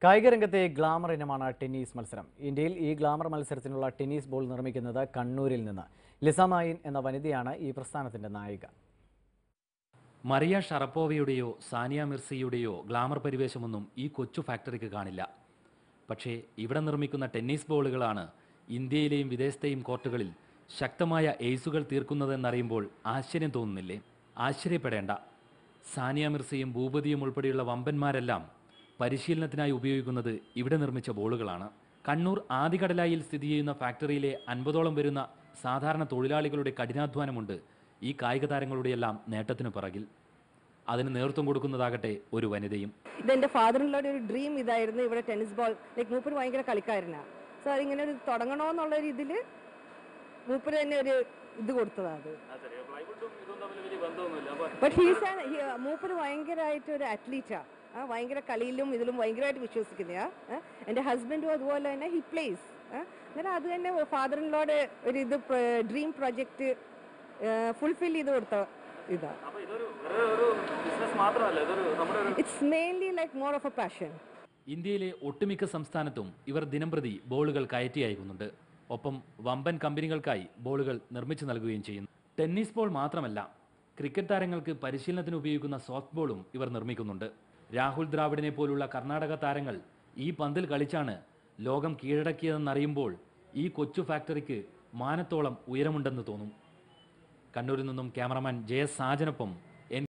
കായിക രംഗത്തെ ഗ്ലാമർ ഇനമാണ് ടെന്നീസ് മത്സരം ഇന്ത്യയിൽ ഈ ഗ്ലാമർ മത്സരത്തിനുള്ള ടെന്നീസ് ബോൾ നിർമ്മിക്കുന്നത് കണ്ണൂരിൽ നിന്ന് ലിസമായിൻ എന്ന വനിതയാണ് ഈ പ്രസ്ഥാനത്തിന്റെ നായിക മറിയ ഷറപ്പോവയുടെയോ സാനിയ മിർസിയുടെയോ ഗ്ലാമർ പരിവേശമൊന്നും ഈ കൊച്ചു ഫാക്ടറിക്ക് കാണില്ല പക്ഷേ ഇവിടെ നിർമ്മിക്കുന്ന ടെന്നീസ് ബോളുകളാണ് ഇന്ത്യയിലെയും വിദേശത്തെയും കോർട്ടുകളിൽ ശക്തമായ എയ്സുകൾ തീർക്കുന്നതെന്നറിയുമ്പോൾ ആശ്ചര്യം തോന്നുന്നില്ലേ ആശ്ചര്യപ്പെടേണ്ട സാനിയ മിർസിയും ഭൂപതിയും ഉൾപ്പെടെയുള്ള വമ്പന്മാരെല്ലാം പരിശീലനത്തിനായി ഉപയോഗിക്കുന്നത് ഇവിടെ നിർമ്മിച്ച ബോളുകളാണ് കണ്ണൂർ ആദികടലായിൽ സ്ഥിതി ചെയ്യുന്ന ഫാക്ടറിയിലെ അൻപതോളം വരുന്ന സാധാരണ തൊഴിലാളികളുടെ കഠിനാധ്വാനമുണ്ട് ഈ കായിക താരങ്ങളുടെയെല്ലാം നേട്ടത്തിനു പിറകിൽ അതിന് നേതൃത്വം കൊടുക്കുന്നതാകട്ടെ ഒരു വനിതയും ഇതെന്റെ ഫാദറിനുള്ള ഒരു ഡ്രീം ഇതായിരുന്നു ഇവിടെ ടെന്നീസ് ബോൾ ലൈക്ക് മൂപ്പര് ഭയങ്കര കളിക്കാരനാണ് സോ അതിങ്ങനെ ഒരു തുടങ്ങണമെന്നുള്ള ഒരു ഇതില് മൂപ്പര് തന്നെ ഒരു ഇത് കൊടുത്തതാണ് അത് ബട്ട് ഹീസ് മൂപ്പര് ഭയങ്കരമായിട്ട് ഒരു അത്ലീറ്റാ ആ ഭയങ്കര കളിയിലും ഇതിലും ഭയങ്കരമായിട്ട് വിശ്വസിക്കുന്നയാ ഏ, എൻ്റെ ഹസ്ബൻഡും അതുപോലെ തന്നെ ഹി പ്ലേസ് അന്നേരം അത് തന്നെ ഫാദറിനോട് ഒരു ഇത് ഡ്രീം പ്രൊജക്റ്റ് ഫുൾഫിൽ ചെയ്ത് കൊടുത്ത ഇതാ it's mainly like more of a passion ഇന്ത്യയിലെ ഒട്ടുമിക്ക സംസ്ഥാനത്തും ഇവർ ദിനംപ്രതി ബോളുകൾ കയറ്റി അയക്കുന്നുണ്ട് ഒപ്പം വമ്പൻ കമ്പനികൾക്കായി ബോളുകൾ നിർമ്മിച്ചു നൽകുകയും ചെയ്യുന്നു ടെന്നീസ് ബോൾ മാത്രമല്ല ക്രിക്കറ്റ് താരങ്ങൾക്ക് പരിശീലനത്തിന് ഉപയോഗിക്കുന്ന സോഫ്റ്റ് ബോളും ഇവർ നിർമ്മിക്കുന്നുണ്ട് രാഹുൽ ദ്രാവിഡിനെ പോലുള്ള കർണാടക താരങ്ങൾ ഈ പന്തിൽ കളിച്ചാണ് ലോകം കീഴടക്കിയതെന്നറിയുമ്പോൾ ഈ കൊച്ചു ഫാക്ടറിക്ക് മാനത്തോളം ഉയരമുണ്ടെന്ന് തോന്നും കണ്ണൂരിൽ നിന്നും ക്യാമറമാൻ ജെ എസ് സാജനൊപ്പം എൻ